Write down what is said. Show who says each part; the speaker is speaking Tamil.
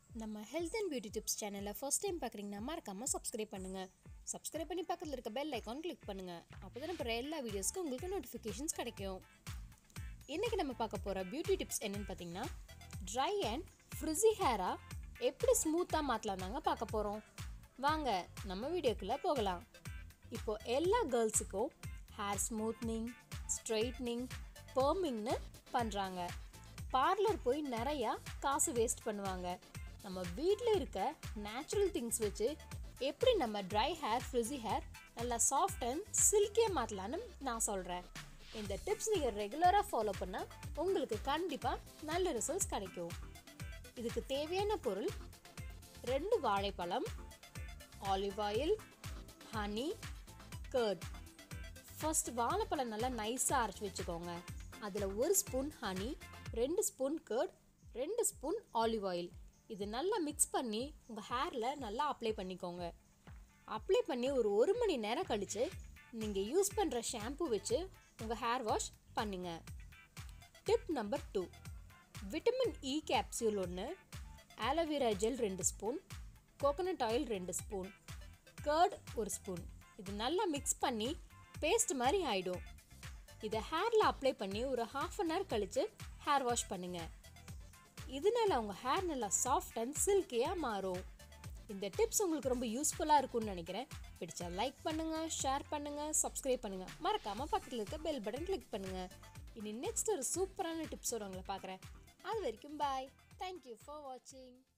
Speaker 1: நம்ம ஹெல்த் அண்ட் பியூட்டி டிப்ஸ் சேனலை ஃபர்ஸ்ட் டைம் பார்க்குறீங்கன்னா மறக்காமல் சப்ஸ்கிரைப் பண்ணுங்கள் சப்ஸ்கிரைப் பண்ணி பக்கத்தில் இருக்க பெல் ஐக்கான் கிளிக் பண்ணுங்கள் அப்போ தான் அப்புறம் எல்லா வீடியோஸ்க்கும் உங்களுக்கு நோட்டிஃபிகேஷன்ஸ் கிடைக்கும் இன்றைக்கி நம்ம பார்க்க போகிற பியூட்டி டிப்ஸ் என்னென்னு பார்த்தீங்கன்னா ட்ரை அண்ட் ஃப்ரிஸி ஹேராக எப்படி ஸ்மூத்தாக மாற்றலாம் தாங்க பார்க்க போகிறோம் வாங்க நம்ம வீடியோக்குள்ளே போகலாம் இப்போ எல்லா கேர்ள்ஸுக்கும் ஹேர் ஸ்மூத்னிங் ஸ்ட்ரைட்னிங் பெர்மிங்னு பண்ணுறாங்க பார்லர் போய் நிறையா காசு வேஸ்ட் பண்ணுவாங்க நம்ம வீட்டில் இருக்க நேச்சுரல் திங்ஸ் வச்சு எப்படி நம்ம ட்ரை ஹேர் ஃப்ரிஸி ஹேர் நல்லா சாஃப்ட் அண்ட் சில்கியாக மாற்றலான்னு நான் சொல்கிறேன் இந்த டிப்ஸ் நீங்கள் ரெகுலராக ஃபாலோ பண்ணால் உங்களுக்கு கண்டிப்பாக நல்ல ரிசல்ட்ஸ் கிடைக்கும் இதுக்கு தேவையான பொருள் ரெண்டு வாழைப்பழம் olive oil honey curd first வாழைப்பழம் நல்லா நைஸாக அரைச்சி வச்சுக்கோங்க அதில் ஒரு ஸ்பூன் ஹனி ரெண்டு ஸ்பூன் கர்ட் ரெண்டு ஸ்பூன் ஆலிவ் ஆயில் இது நல்லா மிக்ஸ் பண்ணி உங்கள் ஹேரில் நல்லா அப்ளை பண்ணிக்கோங்க அப்ளை பண்ணி ஒரு ஒரு மணி நேரம் கழித்து நீங்கள் யூஸ் பண்ணுற ஷாம்பு வச்சு உங்கள் ஹேர் வாஷ் பண்ணுங்க tip number two vitamin E capsule ஒன்று ஆலோவேரா ஜெல் ரெண்டு ஸ்பூன் கோகோனட் ஆயில் ரெண்டு ஸ்பூன் கர்ட் ஒரு ஸ்பூன் இது நல்லா மிக்ஸ் பண்ணி பேஸ்ட் மாதிரி ஆகிடும் இதை ஹேரில் அப்ளை பண்ணி ஒரு ஹாஃப் அன் ஹவர் கழித்து ஹேர் வாஷ் பண்ணுங்கள் இதனால உங்கள் ஹேர் நல்லா சாஃப்ட் அண்ட் சில்கியாக மாறும் இந்த டிப்ஸ் உங்களுக்கு ரொம்ப யூஸ்ஃபுல்லாக இருக்கும்னு நினைக்கிறேன் பிடிச்சா லைக் பண்ணுங்கள் ஷேர் பண்ணுங்கள் சப்ஸ்கிரைப் பண்ணுங்கள் மறக்காமல் பக்கத்தில் இருக்க பெல் பட்டன் கிளிக் பண்ணுங்கள் இனி நெக்ஸ்ட் ஒரு சூப்பரான டிப்ஸோட உங்களை பார்க்குறேன் அது வரைக்கும் பாய் தேங்க்யூ ஃபார் வாட்சிங்